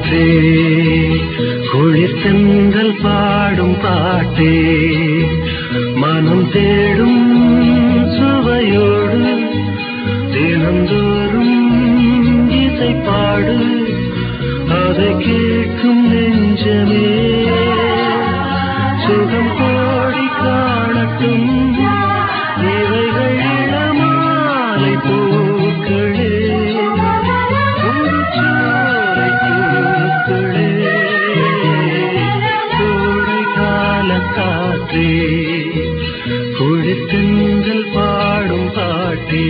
காற்றே குளிர்த்தென்றல் பாடும் பாட்டே மனம் தேடும் சுவையோடு தினந்தோறும் இசை பாடு அதை கேட்கும் நெஞ்சமே சுகம் கோடி காணட்டும் இவைகள் இளமாலை பூக்களே பூச்சோலை பூக்களே கோடை கால காற்றே குளிர்த்தென்றல் பாடும் பாட்டே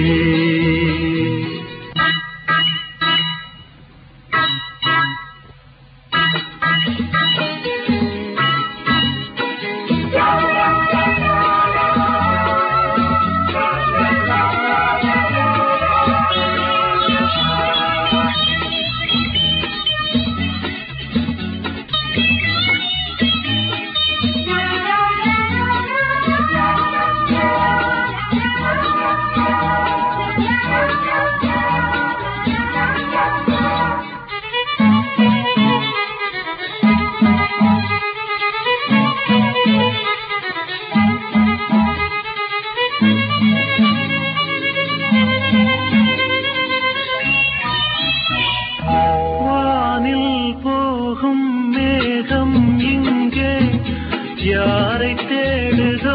வானில் போகும் மேகம் இங்கே யாரை தேடுதோ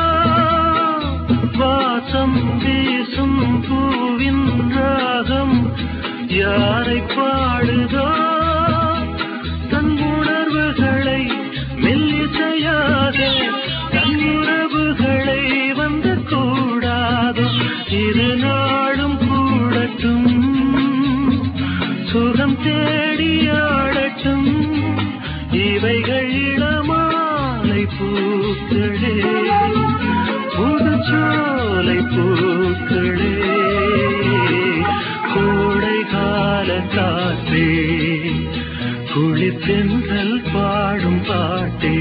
வாசம் வீசும் பூவின் ராகம் யாரை பாடுதோ தன் உணர்வுகளை மெல்லிசையாக தன் உறவுகளை வந்து கூடாதோ இரு நாளும் கூடட்டும் சுகம் தேடி ஆடட்டும் இவைகள் இளமாலை பூக்களே புதுச்சோலை பூக்களே கோடை கால காற்றே குளிர்தென்றல் பாடும் பாட்டே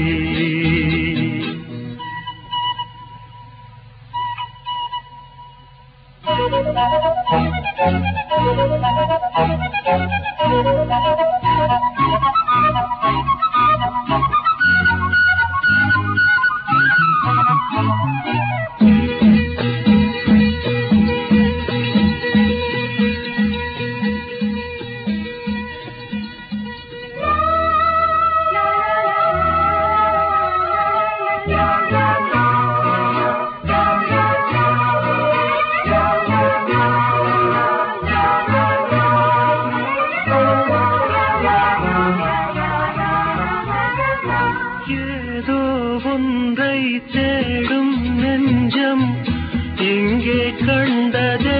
ஏதோ ஒன்றை தேடும் நெஞ்சம் எங்கே கண்டதே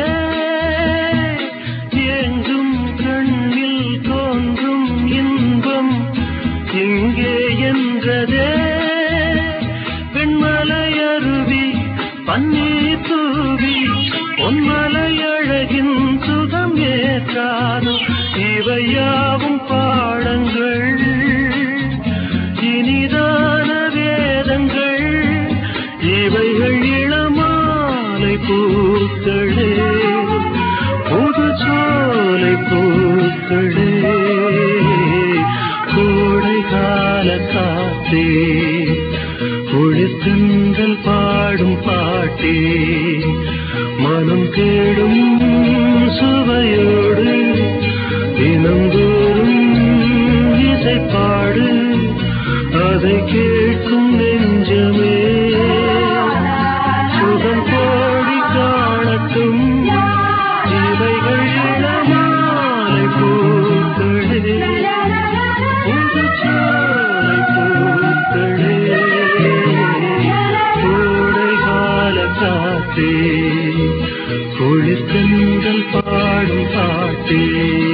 எங்கும் கண்ணில் தோன்றும் இன்பம் எங்கே என்றதே பெண்மலை அருவி பன்னீர் தூவி பொன்மலை அழகின் சுகம் ஏற்காதோ இவையாவும் பாடங்கள் இனிதான வேதங்கள் இவைகள் இளமாலை பூக்களே புது சோலை பூக்களே கோடை கால காத்தே குளிர்த்தென்றல் பாடும் பாட்டே மனம் தேடும் சுவையோடு தினந்தோறும் இசை பாடு அதை கேட்கும் நெஞ்சமே சுகம் கோடி காணட்டும் இவைகள் இளமாலை பூக்களே புதுச்சோலை பூக்களே கோடை கால காத்தே குளிர்கந்தல் பாடும் பாட்டே